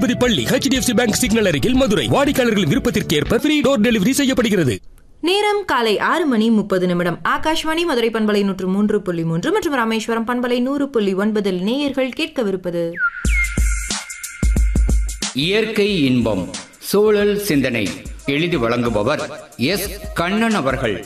திருப்பதி பள்ளி HDFC bank signal அருகில் மதுரை வாடிக்கையாளர்கள் விருப்பத்திற்கேற்ப ஃப்ரீ டோர் டெலிவரி செய்யப்படுகிறது நேரம் காலை ஆறு மணி முப்பது நிமிடம் ஆகாஷ்வாணி மதுரை பண்பலை நூற்று மூன்று புள்ளி மூன்று மற்றும் ராமேஸ்வரம் பண்பலை நூறு புள்ளி ஒன்பதில் நேயர்கள் கேட்கவிருப்பது இயற்கை இன்பம் சூழல் சிந்தனை எழுதி வழங்குபவர் எஸ் கண்ணன் அவர்கள்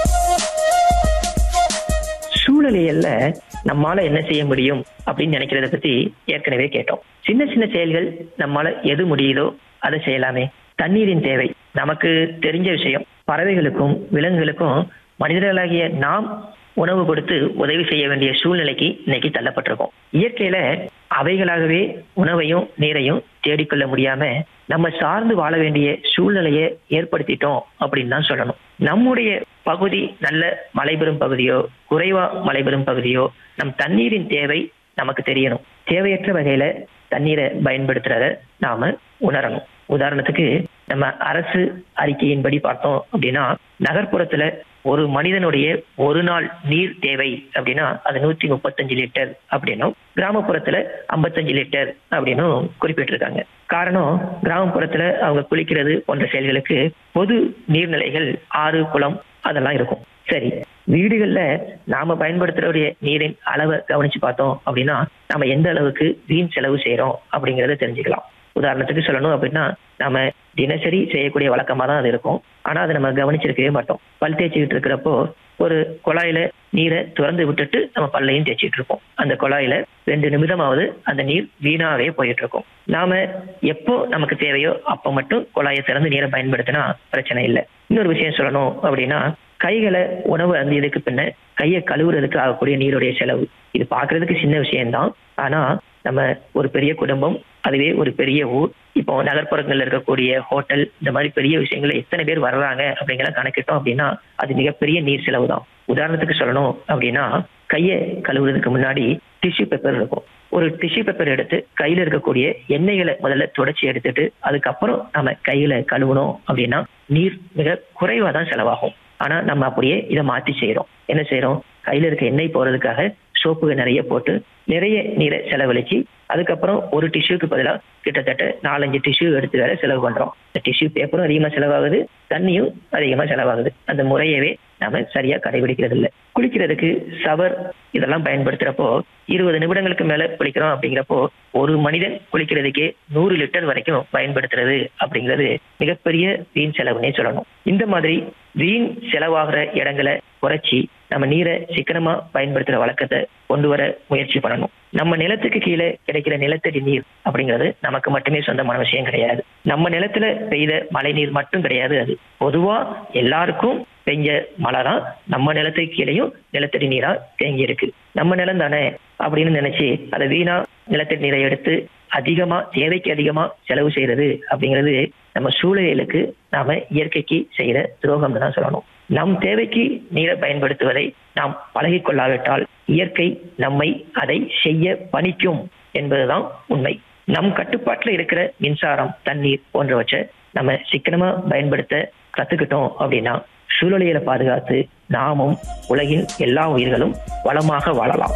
சூழலியல்ல நம்மால என்ன செய்ய முடியும் அப்படின்னு நினைக்கிறத பத்தி ஏற்கனவே கேட்டோம் சின்ன சின்ன செயல்கள் நம்மால எது முடியுதோ அதை செய்யலாமே தண்ணீரின் தேவை நமக்கு தெரிஞ்ச விஷயம் பறவைகளுக்கும் விலங்குகளுக்கும் மனிதர்களாகிய நாம் உணவு கொடுத்து உதவி செய்ய வேண்டிய சூழ்நிலைக்கு இன்னைக்கு தள்ளப்பட்டிருக்கோம் இயற்கையில அவைகளாகவே உணவையும் நீரையும் தேடிக்கொள்ள முடியாம நம்ம சார்ந்து வாழ வேண்டிய சூழ்நிலையை ஏற்படுத்திட்டோம் அப்படின்னு தான் சொல்லணும் நம்முடைய பகுதி நல்ல மலைபெறும் பகுதியோ குறைவா மலைபெறும் பகுதியோ நம் தண்ணீரின் தேவை நமக்கு தெரியணும் தேவையற்ற வகையில தண்ணீரை பயன்படுத்துறத நாம உணரணும் உதாரணத்துக்கு நம்ம அரசு அறிக்கையின்படி பார்த்தோம் அப்படின்னா நகர்ப்புறத்துல ஒரு மனிதனுடைய ஒரு நாள் நீர் தேவை அப்படின்னா அது நூத்தி முப்பத்தஞ்சு லிட்டர் அப்படின்னும் கிராமப்புறத்துல ஐம்பத்தஞ்சு லிட்டர் அப்படின்னும் குறிப்பிட்டிருக்காங்க காரணம் கிராமப்புறத்துல அவங்க குளிக்கிறது போன்ற செயல்களுக்கு பொது நீர்நிலைகள் ஆறு குளம் அதெல்லாம் இருக்கும் சரி வீடுகள்ல நாம பயன்படுத்துறவுடைய நீரின் அளவை கவனிச்சு பார்த்தோம் அப்படின்னா நம்ம எந்த அளவுக்கு வீண் செலவு செய்யறோம் அப்படிங்கறத தெரிஞ்சுக்கலாம் உதாரணத்துக்கு சொல்லணும் அப்படின்னா நாம தினசரி செய்யக்கூடிய வழக்கமா தான் அது இருக்கும் ஆனா அதை நம்ம கவனிச்சிருக்கவே மாட்டோம் பல் தேய்ச்சிக்கிட்டு இருக்கிறப்போ ஒரு குழாயில நீரை திறந்து விட்டுட்டு நம்ம பல்லையும் தேய்ச்சிட்டு இருப்போம் அந்த குழாயில ரெண்டு நிமிடமாவது அந்த நீர் வீணாவே போயிட்டு இருக்கும் நாம எப்போ நமக்கு தேவையோ அப்போ மட்டும் குழாயை திறந்து நீரை பயன்படுத்தினா பிரச்சனை இல்லை இன்னொரு விஷயம் சொல்லணும் அப்படின்னா கைகளை உணவு அந்தியதுக்கு பின்ன கையை கழுவுறதுக்கு ஆகக்கூடிய நீருடைய செலவு இது பாக்குறதுக்கு சின்ன விஷயம்தான் ஆனா நம்ம ஒரு பெரிய குடும்பம் அதுவே ஒரு பெரிய ஊர் இப்போ நகர்ப்புறங்கள்ல இருக்கக்கூடிய ஹோட்டல் இந்த மாதிரி பெரிய விஷயங்களை எத்தனை பேர் வர்றாங்க அப்படிங்கிற கணக்கிட்டோம் அப்படின்னா அது மிகப்பெரிய நீர் செலவு தான் உதாரணத்துக்கு சொல்லணும் அப்படின்னா கையை கழுவுறதுக்கு முன்னாடி டிஷ்யூ பேப்பர் இருக்கும் ஒரு டிஷ்யூ பேப்பர் எடுத்து கையில இருக்கக்கூடிய எண்ணெய்களை முதல்ல தொடச்சி எடுத்துட்டு அதுக்கப்புறம் நம்ம கையில கழுவணும் அப்படின்னா நீர் மிக குறைவா தான் செலவாகும் ஆனா நம்ம அப்படியே இதை மாத்தி செய்யறோம் என்ன செய்யறோம் கையில இருக்க எண்ணெய் போறதுக்காக சோப்புகள் நிறைய போட்டு நிறைய நீரை செலவழிச்சு அதுக்கப்புறம் ஒரு டிஷ்யூக்கு பதிலாக கிட்டத்தட்ட நாலஞ்சு டிஷ்யூ எடுத்து வேற செலவு பண்றோம் இந்த டிஷ்யூ பேப்பரும் அதிகமா செலவாகுது தண்ணியும் அதிகமா செலவாகுது அந்த முறையவே நாம சரியா கடைபிடிக்கிறது இல்லை குளிக்கிறதுக்கு சவர் இதெல்லாம் பயன்படுத்துறப்போ இருபது நிமிடங்களுக்கு மேல குளிக்கிறோம் அப்படிங்கிறப்போ ஒரு மனிதன் குளிக்கிறதுக்கே நூறு லிட்டர் வரைக்கும் பயன்படுத்துறது அப்படிங்கிறது மிகப்பெரிய வீண் செலவுனே சொல்லணும் இந்த மாதிரி வீண் செலவாகிற இடங்களை குறைச்சி நம்ம நீரை சிக்கனமா பயன்படுத்துற வழக்கத்தை கொண்டு வர முயற்சி பண்ணணும் நம்ம நிலத்துக்கு கீழே கிடைக்கிற நிலத்தடி நீர் அப்படிங்கிறது நமக்கு மட்டுமே சொந்தமான விஷயம் கிடையாது நம்ம நிலத்துல பெய்த மழை நீர் மட்டும் கிடையாது அது பொதுவா எல்லாருக்கும் பெஞ்ச மழை தான் நம்ம நிலத்துக்கு கீழேயும் நிலத்தடி நீரா தேங்கி இருக்கு நம்ம நிலம் தானே அப்படின்னு நினைச்சு அதை வீணா நிலத்தடி நீரை எடுத்து அதிகமா தேவைக்கு அதிகமா செலவு செய்யறது அப்படிங்கிறது நம்ம சூழலுக்கு நாம இயற்கைக்கு செய்யற துரோகம்னு தான் சொல்லணும் நம் தேவைக்கு நீரை பயன்படுத்துவதை நாம் பழகிக் கொள்ளாவிட்டால் இயற்கை நம்மை அதை செய்ய பணிக்கும் என்பதுதான் உண்மை நம் கட்டுப்பாட்டுல இருக்கிற மின்சாரம் தண்ணீர் போன்றவற்றை நம்ம சிக்கனமா பயன்படுத்த கத்துக்கிட்டோம் அப்படின்னா சூழலியலை பாதுகாத்து நாமும் உலகின் எல்லா உயிர்களும் வளமாக வாழலாம்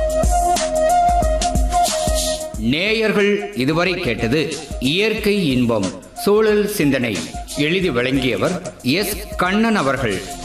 நேயர்கள் இதுவரை கேட்டது இயற்கை இன்பம் சூழல் சிந்தனை எழுதி வழங்கியவர் எஸ் கண்ணன் அவர்கள்